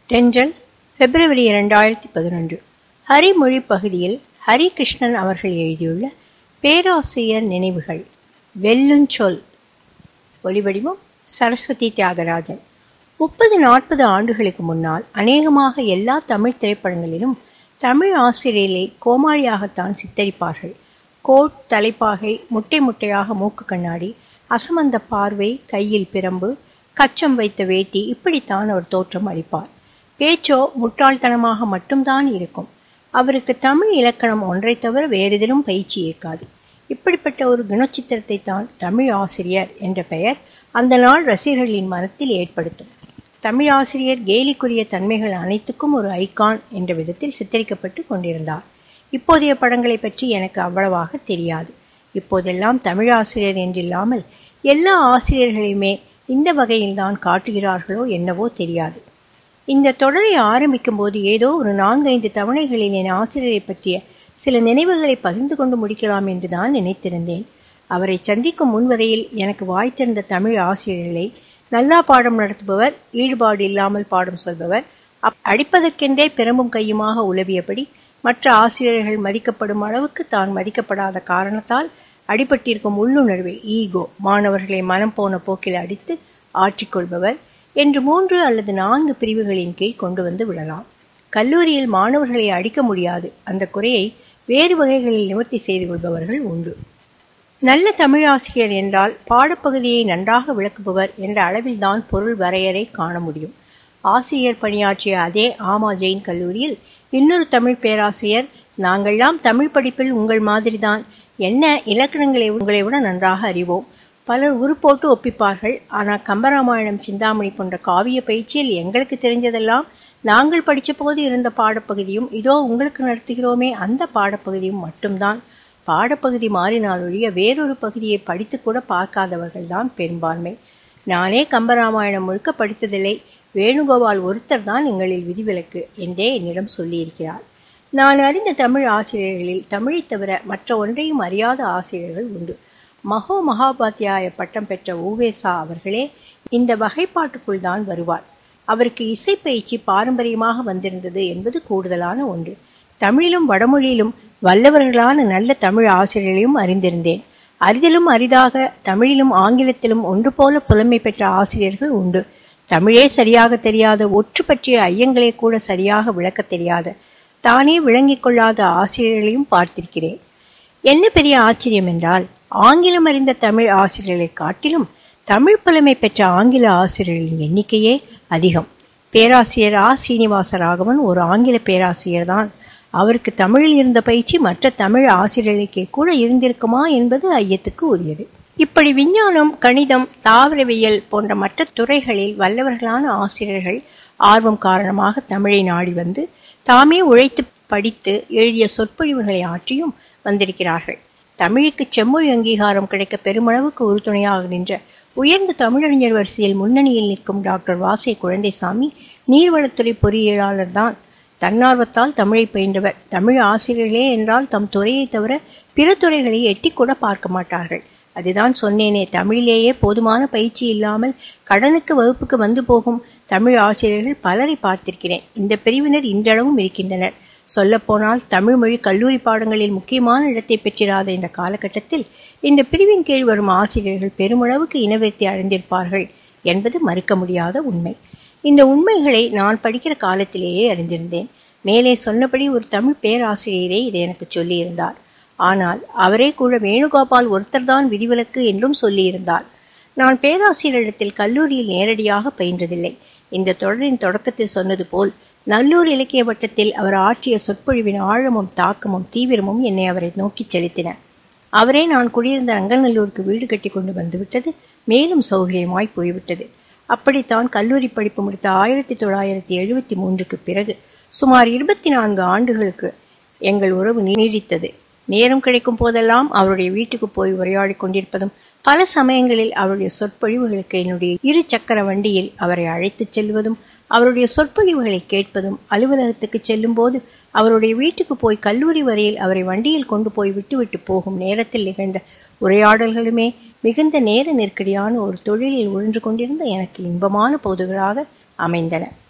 தென்றல் பிப்ரவரி இரண்டாயிரத்தி பதினொன்று ஹரிமொழி பகுதியில் ஹரிகிருஷ்ணன் அவர்கள் எழுதியுள்ள பேராசிரியர் நினைவுகள் வெல்லுஞ்சொல் ஒலிவடிவம் சரஸ்வதி தியாகராஜன் முப்பது நாற்பது ஆண்டுகளுக்கு முன்னால் அநேகமாக எல்லா தமிழ் திரைப்படங்களிலும் தமிழ் ஆசிரியரை கோமாளியாகத்தான் சித்தரிப்பார்கள் கோட் தலைப்பாகை முட்டை முட்டையாக மூக்கு கண்ணாடி அசமந்த பார்வை கையில் பிரம்பு கச்சம் வைத்த வேட்டி இப்படித்தான் அவர் தோற்றம் அளிப்பார் பேச்சோ முட்டாள்தனமாக மட்டும்தான் இருக்கும் அவருக்கு தமிழ் இலக்கணம் ஒன்றை தவிர வேறெதிலும் பயிற்சி இருக்காது இப்படிப்பட்ட ஒரு குணச்சித்திரத்தை தான் தமிழ் ஆசிரியர் என்ற பெயர் அந்த நாள் ரசிகர்களின் மனத்தில் ஏற்படுத்தும் தமிழ் ஆசிரியர் கேலிக்குரிய தன்மைகள் அனைத்துக்கும் ஒரு ஐகான் என்ற விதத்தில் சித்தரிக்கப்பட்டு கொண்டிருந்தார் இப்போதைய படங்களை பற்றி எனக்கு அவ்வளவாக தெரியாது இப்போதெல்லாம் தமிழ் ஆசிரியர் என்றில்லாமல் எல்லா ஆசிரியர்களையுமே இந்த வகையில்தான் காட்டுகிறார்களோ என்னவோ தெரியாது இந்த தொடரை ஆரம்பிக்கும் போது ஏதோ ஒரு நான்கைந்து தவணைகளில் என் ஆசிரியரை பற்றிய சில நினைவுகளை பகிர்ந்து கொண்டு முடிக்கலாம் என்று தான் நினைத்திருந்தேன் அவரை சந்திக்கும் முன்வரையில் எனக்கு வாய்த்திருந்த தமிழ் ஆசிரியர்களை நல்லா பாடம் நடத்துபவர் ஈடுபாடு இல்லாமல் பாடம் சொல்பவர் அடிப்பதற்கென்றே பெரும்பும் கையுமாக உலவியபடி மற்ற ஆசிரியர்கள் மதிக்கப்படும் அளவுக்கு தான் மதிக்கப்படாத காரணத்தால் அடிபட்டிருக்கும் உள்ளுணர்வை ஈகோ மாணவர்களை மனம் போன போக்கில் அடித்து ஆற்றிக்கொள்பவர் என்று மூன்று அல்லது நான்கு பிரிவுகளின் கீழ் கொண்டு வந்து விடலாம் கல்லூரியில் மாணவர்களை அடிக்க முடியாது அந்த குறையை வேறு வகைகளில் நிவர்த்தி செய்து கொள்பவர்கள் உண்டு நல்ல தமிழாசிரியர் என்றால் பாடப்பகுதியை நன்றாக விளக்குபவர் என்ற அளவில்தான் பொருள் வரையறை காண முடியும் ஆசிரியர் பணியாற்றிய அதே ஆமா ஜெயின் கல்லூரியில் இன்னொரு தமிழ் பேராசிரியர் நாங்கள்லாம் தமிழ் படிப்பில் உங்கள் மாதிரிதான் என்ன இலக்கணங்களை உங்களை விட நன்றாக அறிவோம் பலர் உருப்போட்டு ஒப்பிப்பார்கள் ஆனால் கம்பராமாயணம் சிந்தாமணி போன்ற காவிய பயிற்சியில் எங்களுக்கு தெரிஞ்சதெல்லாம் நாங்கள் படித்த போது இருந்த பாடப்பகுதியும் இதோ உங்களுக்கு நடத்துகிறோமே அந்த பாடப்பகுதியும் மட்டும்தான் பாடப்பகுதி மாறினால் ஒழிய வேறொரு பகுதியை படித்து கூட பார்க்காதவர்கள் தான் பெரும்பான்மை நானே கம்பராமாயணம் முழுக்க படித்ததில்லை வேணுகோபால் ஒருத்தர் தான் எங்களில் விதிவிலக்கு என்றே என்னிடம் சொல்லியிருக்கிறார் நான் அறிந்த தமிழ் ஆசிரியர்களில் தமிழை தவிர மற்ற ஒன்றையும் அறியாத ஆசிரியர்கள் உண்டு மகோ மகாபாத்தியாய பட்டம் பெற்ற ஊவேசா அவர்களே இந்த வகைப்பாட்டுக்குள் தான் வருவார் அவருக்கு இசைப்பயிற்சி பாரம்பரியமாக வந்திருந்தது என்பது கூடுதலான ஒன்று தமிழிலும் வடமொழியிலும் வல்லவர்களான நல்ல தமிழ் ஆசிரியர்களையும் அறிந்திருந்தேன் அரிதிலும் அரிதாக தமிழிலும் ஆங்கிலத்திலும் ஒன்று போல புலமை பெற்ற ஆசிரியர்கள் உண்டு தமிழே சரியாக தெரியாத ஒற்று பற்றிய ஐயங்களை கூட சரியாக விளக்க தெரியாத தானே விளங்கிக் கொள்ளாத ஆசிரியர்களையும் பார்த்திருக்கிறேன் என்ன பெரிய ஆச்சரியம் என்றால் ஆங்கிலம் அறிந்த தமிழ் ஆசிரியர்களை காட்டிலும் தமிழ் புலமை பெற்ற ஆங்கில ஆசிரியர்களின் எண்ணிக்கையே அதிகம் பேராசிரியர் ஆ சீனிவாச ராகவன் ஒரு ஆங்கில பேராசிரியர் தான் அவருக்கு தமிழில் இருந்த பயிற்சி மற்ற தமிழ் ஆசிரியர்களுக்கே கூட இருந்திருக்குமா என்பது ஐயத்துக்கு உரியது இப்படி விஞ்ஞானம் கணிதம் தாவரவியல் போன்ற மற்ற துறைகளில் வல்லவர்களான ஆசிரியர்கள் ஆர்வம் காரணமாக தமிழை நாடி வந்து தாமே உழைத்து படித்து எழுதிய சொற்பொழிவுகளை ஆற்றியும் வந்திருக்கிறார்கள் தமிழுக்கு செம்மொழி அங்கீகாரம் கிடைக்க பெருமளவுக்கு உறுதுணையாக நின்ற உயர்ந்த தமிழறிஞர் வரிசையில் முன்னணியில் நிற்கும் டாக்டர் வாசை குழந்தைசாமி நீர்வளத்துறை பொறியியலாளர் தான் தன்னார்வத்தால் தமிழை பயின்றவர் தமிழ் ஆசிரியர்களே என்றால் தம் துறையை தவிர பிற துறைகளை எட்டி கூட பார்க்க மாட்டார்கள் அதுதான் சொன்னேனே தமிழிலேயே போதுமான பயிற்சி இல்லாமல் கடனுக்கு வகுப்புக்கு வந்து போகும் தமிழ் ஆசிரியர்கள் பலரை பார்த்திருக்கிறேன் இந்த பிரிவினர் இன்றளவும் இருக்கின்றனர் சொல்லப்போனால் தமிழ் மொழி கல்லூரி பாடங்களில் முக்கியமான இடத்தை பெற்றிராத இந்த காலகட்டத்தில் இந்த பிரிவின் கீழ் வரும் ஆசிரியர்கள் பெருமளவுக்கு இனவெத்தி அடைந்திருப்பார்கள் என்பது மறுக்க முடியாத உண்மை இந்த உண்மைகளை நான் படிக்கிற காலத்திலேயே அறிந்திருந்தேன் மேலே சொன்னபடி ஒரு தமிழ் பேராசிரியரே இதை எனக்கு சொல்லியிருந்தார் ஆனால் அவரே கூட வேணுகோபால் ஒருத்தர்தான் விதிவிலக்கு என்றும் சொல்லியிருந்தார் நான் பேராசிரியரிடத்தில் கல்லூரியில் நேரடியாக பயின்றதில்லை இந்த தொடரின் தொடக்கத்தில் சொன்னது போல் நல்லூர் இலக்கிய வட்டத்தில் அவர் ஆற்றிய சொற்பொழிவின் ஆழமும் தாக்கமும் தீவிரமும் என்னை அவரை நோக்கி செலுத்தின அவரே நான் குடியிருந்த அங்கநல்லூருக்கு வீடு கட்டி கொண்டு வந்துவிட்டது மேலும் சௌகரியமாய் போய்விட்டது அப்படித்தான் கல்லூரி படிப்பு முடித்த ஆயிரத்தி தொள்ளாயிரத்தி எழுபத்தி மூன்றுக்கு பிறகு சுமார் இருபத்தி நான்கு ஆண்டுகளுக்கு எங்கள் உறவு நீடித்தது நேரம் கிடைக்கும் போதெல்லாம் அவருடைய வீட்டுக்கு போய் உரையாடி கொண்டிருப்பதும் பல சமயங்களில் அவருடைய சொற்பொழிவுகளுக்கு என்னுடைய இரு சக்கர வண்டியில் அவரை அழைத்துச் செல்வதும் அவருடைய சொற்பொழிவுகளை கேட்பதும் அலுவலகத்துக்கு செல்லும் போது அவருடைய வீட்டுக்கு போய் கல்லூரி வரையில் அவரை வண்டியில் கொண்டு போய் விட்டுவிட்டு போகும் நேரத்தில் நிகழ்ந்த உரையாடல்களுமே மிகுந்த நேர நெருக்கடியான ஒரு தொழிலில் உழன்று கொண்டிருந்த எனக்கு இன்பமான பொழுதுகளாக அமைந்தன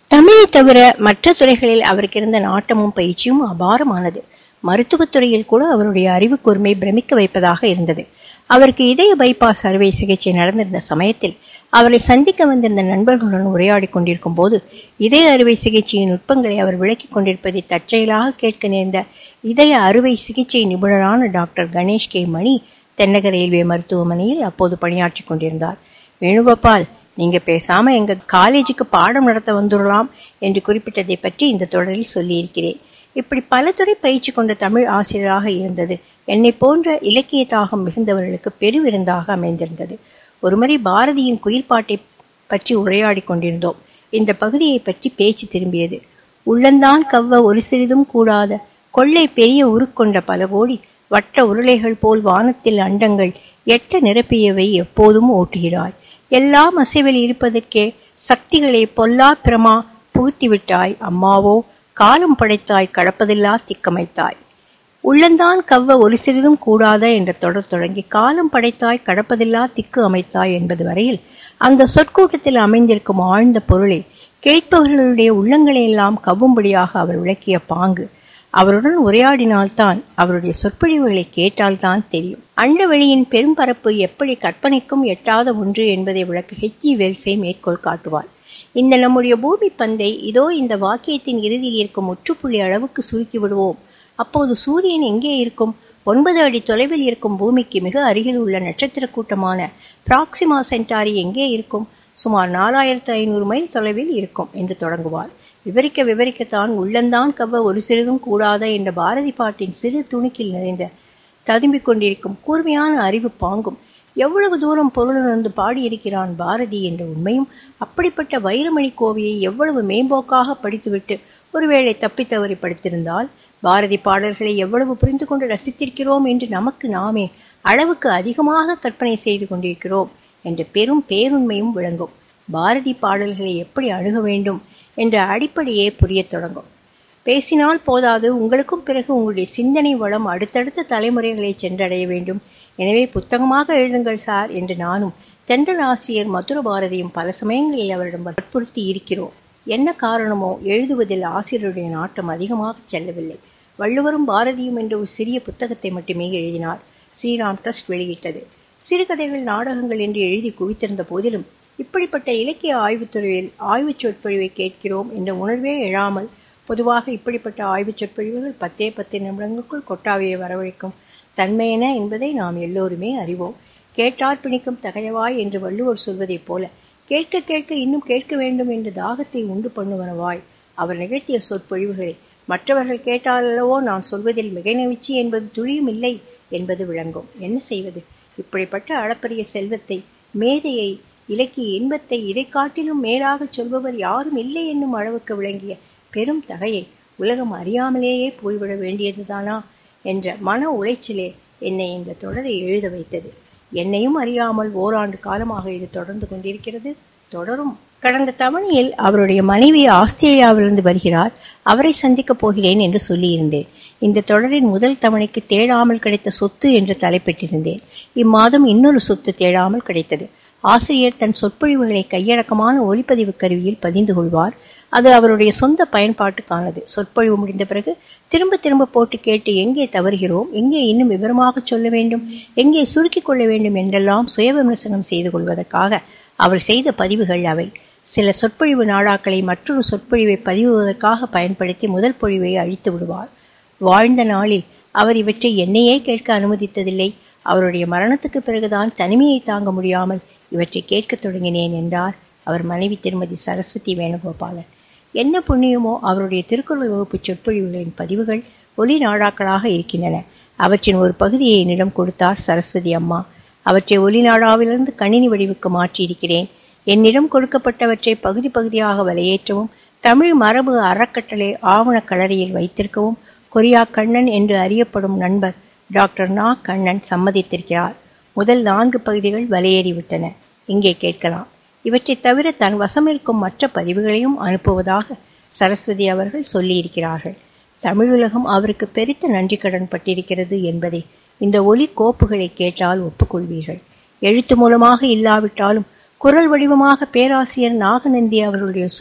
தமிழை தவிர மற்ற துறைகளில் அவருக்கு இருந்த நாட்டமும் பயிற்சியும் அபாரமானது மருத்துவத் துறையில் கூட அவருடைய அறிவு கூர்மை பிரமிக்க வைப்பதாக இருந்தது அவருக்கு இதய பைபாஸ் அறுவை சிகிச்சை நடந்திருந்த சமயத்தில் அவரை சந்திக்க வந்திருந்த நண்பர்களுடன் உரையாடி கொண்டிருக்கும் போது இதய அறுவை சிகிச்சையின் நுட்பங்களை அவர் விளக்கிக் கொண்டிருப்பதை தற்செயலாக கேட்க நேர்ந்த இதய அறுவை சிகிச்சை நிபுணரான டாக்டர் கணேஷ் கே மணி தென்னக ரயில்வே மருத்துவமனையில் அப்போது பணியாற்றி கொண்டிருந்தார் வேணுகோபால் நீங்க பேசாம எங்க காலேஜுக்கு பாடம் நடத்த வந்துடலாம் என்று குறிப்பிட்டதை பற்றி இந்த தொடரில் சொல்லியிருக்கிறேன் இப்படி பல துறை பயிற்சி கொண்ட தமிழ் ஆசிரியராக இருந்தது என்னை போன்ற இலக்கிய தாகம் மிகுந்தவர்களுக்கு பெருவிருந்தாக அமைந்திருந்தது ஒருமுறை பாரதியின் குயில்பாட்டை பற்றி உரையாடி கொண்டிருந்தோம் இந்த பகுதியை பற்றி பேச்சு திரும்பியது உள்ளந்தான் கவ்வ ஒரு சிறிதும் கூடாத கொள்ளை பெரிய உருக்கொண்ட பல கோடி வட்ட உருளைகள் போல் வானத்தில் அண்டங்கள் எட்ட நிரப்பியவை எப்போதும் ஓட்டுகிறாய் எல்லாம் அசைவில் இருப்பதற்கே சக்திகளை பொல்லா பிரமா புகுத்திவிட்டாய் அம்மாவோ காலம் படைத்தாய் கடப்பதில்லா திக்கமைத்தாய் உள்ளந்தான் கவ்வ ஒரு சிறிதும் கூடாத என்ற தொடர் தொடங்கி காலம் படைத்தாய் கடப்பதில்லா திக்கு அமைத்தாய் என்பது வரையில் அந்த சொற்கூட்டத்தில் அமைந்திருக்கும் ஆழ்ந்த பொருளை கேட்பவர்களுடைய உள்ளங்களை எல்லாம் கவ்வும்படியாக அவர் விளக்கிய பாங்கு அவருடன் உரையாடினால்தான் அவருடைய சொற்பொழிவுகளை கேட்டால்தான் தெரியும் அண்டவெளியின் பெரும்பரப்பு எப்படி கற்பனைக்கும் எட்டாத ஒன்று என்பதை விளக்க ஹெச்ஜி வெல்ஸை மேற்கோள் காட்டுவார் இந்த நம்முடைய பூமி பந்தை இதோ இந்த வாக்கியத்தின் இறுதியில் இருக்கும் முற்றுப்புள்ளி அளவுக்கு சுருக்கி விடுவோம் அப்போது சூரியன் எங்கே இருக்கும் ஒன்பது அடி தொலைவில் இருக்கும் பூமிக்கு மிக அருகில் உள்ள நட்சத்திர கூட்டமான பிராக்சிமா சென்டாரி எங்கே இருக்கும் சுமார் நாலாயிரத்து ஐநூறு மைல் தொலைவில் இருக்கும் என்று தொடங்குவார் விவரிக்க விவரிக்கத்தான் உள்ளந்தான் கவ்வ ஒரு சிறிதும் கூடாத என்ற பாரதி பாட்டின் சிறு துணுக்கில் நிறைந்த ததும்பிக் கொண்டிருக்கும் கூர்மையான அறிவு பாங்கும் எவ்வளவு தூரம் பொருளுணர்ந்து பாடியிருக்கிறான் பாரதி என்ற உண்மையும் அப்படிப்பட்ட வைரமணி கோவையை எவ்வளவு மேம்போக்காக படித்துவிட்டு ஒருவேளை தப்பித்தவறி படித்திருந்தால் பாரதி பாடல்களை எவ்வளவு புரிந்து கொண்டு ரசித்திருக்கிறோம் என்று நமக்கு நாமே அளவுக்கு அதிகமாக கற்பனை செய்து கொண்டிருக்கிறோம் என்ற பெரும் பேருண்மையும் விளங்கும் பாரதி பாடல்களை எப்படி அணுக வேண்டும் என்ற அடிப்படையே புரியத் தொடங்கும் பேசினால் போதாது உங்களுக்கும் பிறகு உங்களுடைய சிந்தனை வளம் அடுத்தடுத்த தலைமுறைகளை சென்றடைய வேண்டும் எனவே புத்தகமாக எழுதுங்கள் சார் என்று நானும் தென்றல் ஆசிரியர் மதுர பாரதியும் பல சமயங்களில் அவரிடம் வற்புறுத்தி இருக்கிறோம் என்ன காரணமோ எழுதுவதில் ஆசிரியருடைய நாட்டம் அதிகமாக செல்லவில்லை வள்ளுவரும் பாரதியும் என்ற ஒரு சிறிய புத்தகத்தை மட்டுமே எழுதினார் ஸ்ரீராம் ட்ரஸ்ட் வெளியிட்டது சிறுகதைகள் நாடகங்கள் என்று எழுதி குவித்திருந்த போதிலும் இப்படிப்பட்ட இலக்கிய ஆய்வுத்துறையில் ஆய்வுச் சொற்பொழிவை கேட்கிறோம் என்ற உணர்வே எழாமல் பொதுவாக இப்படிப்பட்ட ஆய்வுச் சொற்பொழிவுகள் பத்தே பத்து நிமிடங்களுக்குள் கொட்டாவியை வரவழைக்கும் தன்மையென என்பதை நாம் எல்லோருமே அறிவோம் கேட்டார் பிணிக்கும் தகையவாய் என்று வள்ளுவர் சொல்வதைப் போல கேட்க கேட்க இன்னும் கேட்க வேண்டும் என்ற தாகத்தை உண்டு பண்ணுவனவாய் அவர் நிகழ்த்திய சொற்பொழிவுகளை மற்றவர்கள் கேட்டாலல்லவோ நான் சொல்வதில் மிகை நவிச்சி என்பது துளியும் இல்லை என்பது விளங்கும் என்ன செய்வது இப்படிப்பட்ட அளப்பரிய செல்வத்தை மேதையை இலக்கிய இன்பத்தை இதை காட்டிலும் மேலாகச் சொல்பவர் யாரும் இல்லை என்னும் அளவுக்கு விளங்கிய பெரும் தகையை உலகம் அறியாமலேயே போய்விட வேண்டியதுதானா என்ற மன உளைச்சலே என்னை இந்த தொடரை எழுத வைத்தது என்னையும் அறியாமல் ஓராண்டு காலமாக இது தொடர்ந்து கொண்டிருக்கிறது தொடரும் கடந்த தவணையில் அவருடைய மனைவி ஆஸ்திரேலியாவிலிருந்து வருகிறார் அவரை சந்திக்கப் போகிறேன் என்று சொல்லியிருந்தேன் இந்த தொடரின் முதல் தவணைக்கு தேடாமல் கிடைத்த சொத்து என்று தலைப்பிட்டிருந்தேன் இம்மாதம் இன்னொரு சொத்து தேடாமல் கிடைத்தது ஆசிரியர் தன் சொற்பொழிவுகளை கையடக்கமான ஒளிப்பதிவு கருவியில் பதிந்து கொள்வார் அது அவருடைய சொந்த பயன்பாட்டுக்கானது சொற்பொழிவு முடிந்த பிறகு திரும்ப திரும்ப போட்டு கேட்டு எங்கே தவறுகிறோம் எங்கே இன்னும் விவரமாக சொல்ல வேண்டும் எங்கே சுருக்கிக் கொள்ள வேண்டும் என்றெல்லாம் சுய விமர்சனம் செய்து கொள்வதற்காக அவர் செய்த பதிவுகள் அவை சில சொற்பொழிவு நாடாக்களை மற்றொரு சொற்பொழிவை பதிவுவதற்காக பயன்படுத்தி முதல் பொழிவை அழித்து விடுவார் வாழ்ந்த நாளில் அவர் இவற்றை என்னையே கேட்க அனுமதித்ததில்லை அவருடைய மரணத்துக்கு பிறகுதான் தனிமையை தாங்க முடியாமல் இவற்றை கேட்கத் தொடங்கினேன் என்றார் அவர் மனைவி திருமதி சரஸ்வதி வேணுகோபாலன் என்ன புண்ணியமோ அவருடைய திருக்குறள் வகுப்பு சொற்பொழிவுகளின் பதிவுகள் ஒலி நாடாக்களாக இருக்கின்றன அவற்றின் ஒரு பகுதியை என்னிடம் கொடுத்தார் சரஸ்வதி அம்மா அவற்றை ஒலி நாடாவிலிருந்து கணினி வடிவுக்கு மாற்றியிருக்கிறேன் என்னிடம் கொடுக்கப்பட்டவற்றை பகுதி பகுதியாக வலையேற்றவும் தமிழ் மரபு அறக்கட்டளை ஆவண களரியில் வைத்திருக்கவும் கொரியா கண்ணன் என்று அறியப்படும் நண்பர் டாக்டர் நா கண்ணன் சம்மதித்திருக்கிறார் முதல் நான்கு பகுதிகள் வலையேறிவிட்டன இங்கே கேட்கலாம் இவற்றை தவிர தன் வசமிருக்கும் மற்ற பதிவுகளையும் அனுப்புவதாக சரஸ்வதி அவர்கள் சொல்லியிருக்கிறார்கள் தமிழுலகம் அவருக்கு பெரித்த நன்றி கடன் பட்டிருக்கிறது என்பதை இந்த ஒலி கோப்புகளை கேட்டால் ஒப்புக்கொள்வீர்கள் எழுத்து மூலமாக இல்லாவிட்டாலும் குரல் வடிவமாக பேராசிரியர் நாகநந்தி அவர்களுடைய சொல்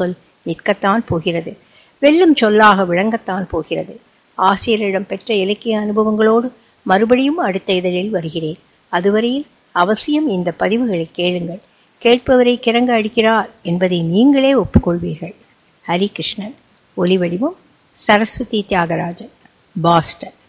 நிற்கத்தான் போகிறது வெல்லும் சொல்லாக விளங்கத்தான் போகிறது ஆசிரியரிடம் பெற்ற இலக்கிய அனுபவங்களோடு மறுபடியும் அடுத்த இதழில் வருகிறேன் அதுவரையில் அவசியம் இந்த பதிவுகளை கேளுங்கள் கேட்பவரை கிறங்க அடிக்கிறார் என்பதை நீங்களே ஒப்புக்கொள்வீர்கள் ஹரிகிருஷ்ணன் ஒலிவடிவம் சரஸ்வதி தியாகராஜன் பாஸ்டன்